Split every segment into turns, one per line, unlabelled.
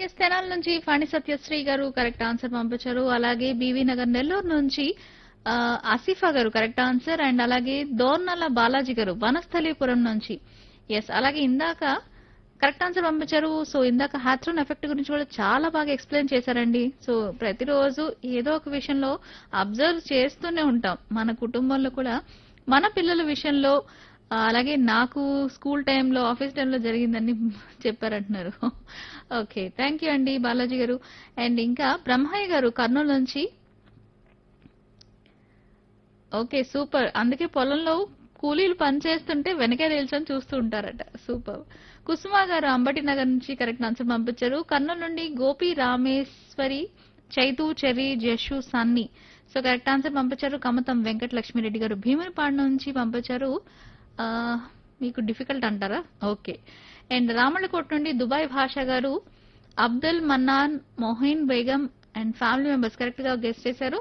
yes తెనాల నుంచి ఫణి సత్యశ్రీ గారు correct answer పంపించారు అలాగే బీవీ నగర్ నెల్లూరు నుంచి ఆ, ఆసిఫా గారు కరెక్ట్ ఆన్సర్ అండ్ అలాగే దోర్నల బాలాజీ గారు వనస్థలీపురం నుంచి ఎస్ అలాగే ఇందాక కరెక్ట్ ఆన్సర్ పంపించారు సో ఇందాక హ్యాథ్రోన్ ఎఫెక్ట్ గురించి కూడా చాలా బాగా ఎక్స్ప్లెయిన్ చేశారండి సో ప్రతిరోజు ఏదో ఒక విషయంలో అబ్జర్వ్ చేస్తూనే ఉంటాం మన కుటుంబంలో కూడా మన పిల్లల విషయంలో ఆ, అలాగే నాకు స్కూల్ టైంలో ఆఫీస్ టైంలో జరిగిందని చెప్పారంటున్నారు ఓకే థ్యాంక్ యూ అండి బాలాజీ గారు అండ్ ఇంకా బ్రహ్మయ్య గారు కర్నూలు నుంచి ఓకే సూపర్ అందుకే పొలంలో కూలీలు పని చేస్తుంటే వెనకే నిల్చొని చూస్తూ ఉంటారట సూపర్ కుసుమ గారు అంబటి నగర్ నుంచి కరెక్ట్ ఆన్సర్ పంపించారు కర్నూలు నుండి Gopi Rameshwari Chaitu Cherry Jashu Sunny so correct answer పంపించారు కమతం వెంకట లక్ష్మిరెడ్డి గారు భీమునిపాడు నుంచి పంపించారు ఆ, మీకు డిఫికల్ట్ అంటారా ఓకే అండ్ రామళ్ళకోట నుండి Dubai Basha garu Abdul Mannan Mohin Begum and family members correct గా గెస్ట్ చేశారు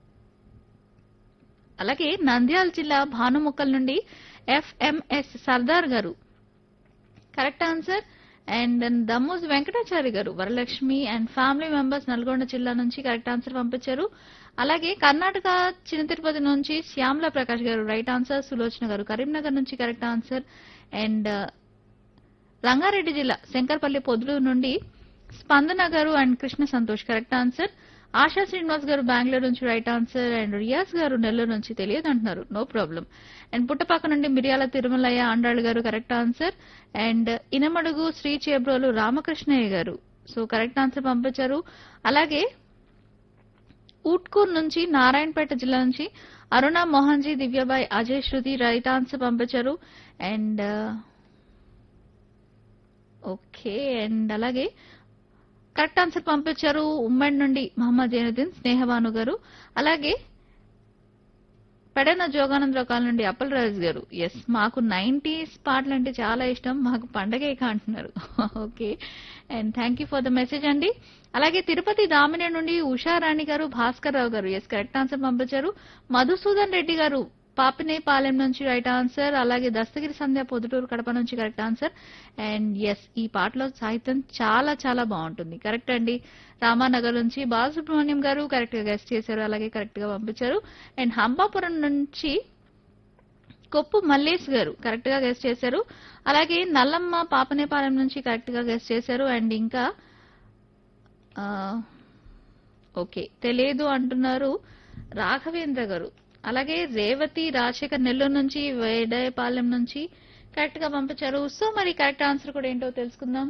అలాగే నంద్యాల జిల్లా భానుముక్కల్ నుండి FMS Sardar garu correct answer and దమ్మూజ్ Venkatachari garu Varalakshmi and family members Nalgonda జిల్లా నుంచి కరెక్ట్ ఆన్సర్ పంపించారు అలాగే కర్ణాటక చిన్న తిరుపతి నుంచి శ్యామల ప్రకాష్ గారు రైట్ ఆన్సర్ సులోచన గారు కరీంనగర్ నుంచి కరెక్ట్ ఆన్సర్ అండ్ రంగారెడ్డి జిల్లా శంకర్పల్లి పొద్దులూరు నుండి Spandana garu and Krishna Santosh correct answer Asha Srinivas garu Bengaluru నుంచి రైట్ ఆన్సర్ అండ్ రియాజ్ గారు నెల్లూరు నుంచి తెలియదు అంటున్నారు నో ప్రాబ్లం అండ్ పుట్టపక్క నుండి మిరియాల Tirumalaiah Andal garu correct answer and Inamadugu Sri Chebrolu Ramakrishnaiah garu so correct answer పంపించారు అలాగే ఊట్కూర్ నుంచి నారాయణపేట జిల్లా నుంచి అరుణ మోహన్జీ దివ్యబాయ్ అజయ్ శృతి రైట్ ఆన్సర్ పంపించారు అండ్ ఓకే అండ్ అలాగే కరెక్ట్ ఆన్సర్ పంపించారు ఉమ్మడి నుండి మహమ్మద్ జైనుద్దీన్ స్నేహబాను గారు అలాగే పెడన జోగానందరావు కాలం నుండి అప్పల్ రాజు గారు ఎస్ మాకు నైన్టీస్ పాటలు అంటే చాలా ఇష్టం మాకు పండగే అంటున్నారు okay and thank you for the message అండి అలాగే తిరుపతి దామిని నుండి ఉషారాణి గారు భాస్కర్ రావు గారు ఎస్ కరెక్ట్ ఆన్సర్ పంపించారు మధుసూదన్ రెడ్డి గారు పాపినేపాలెం నుంచి రైట్ ఆన్సర్ అలాగే దస్తగిరి సంధ్య పొద్దుటూరు కడప నుంచి కరెక్ట్ ఆన్సర్ అండ్ ఎస్ ఈ పాటలో సాహిత్యం చాలా చాలా బాగుంటుంది కరెక్ట్ అండి రామానగర్ నుంచి బాలసుబ్రహ్మణ్యం గారు కరెక్ట్ గా గెస్ట్ చేశారు అలాగే కరెక్ట్ గా పంపించారు అండ్ హంబాపురం నుంచి కొప్పు మల్లేష్ గారు కరెక్ట్ గా గెస్ట్ చేశారు అలాగే నల్లమ్మ పాపనేపాలెం నుంచి కరెక్ట్ గా గెస్ట్ చేశారు అండ్ ఇంకా ఆ, ఓకే తెలియదు అంటున్నారు రాఘవేంద్ర గారు అలాగే రేవతి రాజశేఖర్ నెల్లూరు నుంచి వేడయపాలెం నుంచి కరెక్ట్ గా పంపించారు సో మరి కరెక్ట్ ఆన్సర్ కూడా ఏంటో తెలుసుకుందాం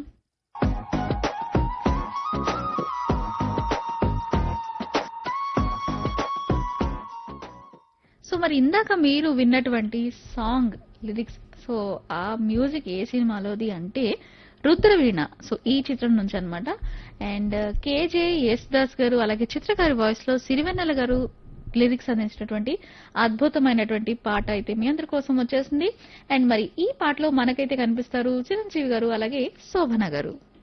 సో మరి ఇందాక మీరు విన్నటువంటి సాంగ్ లిరిక్స్ సో ఆ మ్యూజిక్ ఏ సినిమాలోది అంటే రుద్రవీణ సో ఈ చిత్రం నుంచి అన్నమాట అండ్ కేజే ఎస్ దాస్ గారు అలాగే చిత్రకారి వాయిస్ లో సిరివెన్నెల గారు లిరిక్స్ అందించినటువంటి అద్భుతమైనటువంటి పాట అయితే మీ అందరి కోసం వచ్చేసింది అండ్ మరి ఈ పాటలో మనకైతే కనిపిస్తారు చిరంజీవి గారు అలాగే శోభన గారు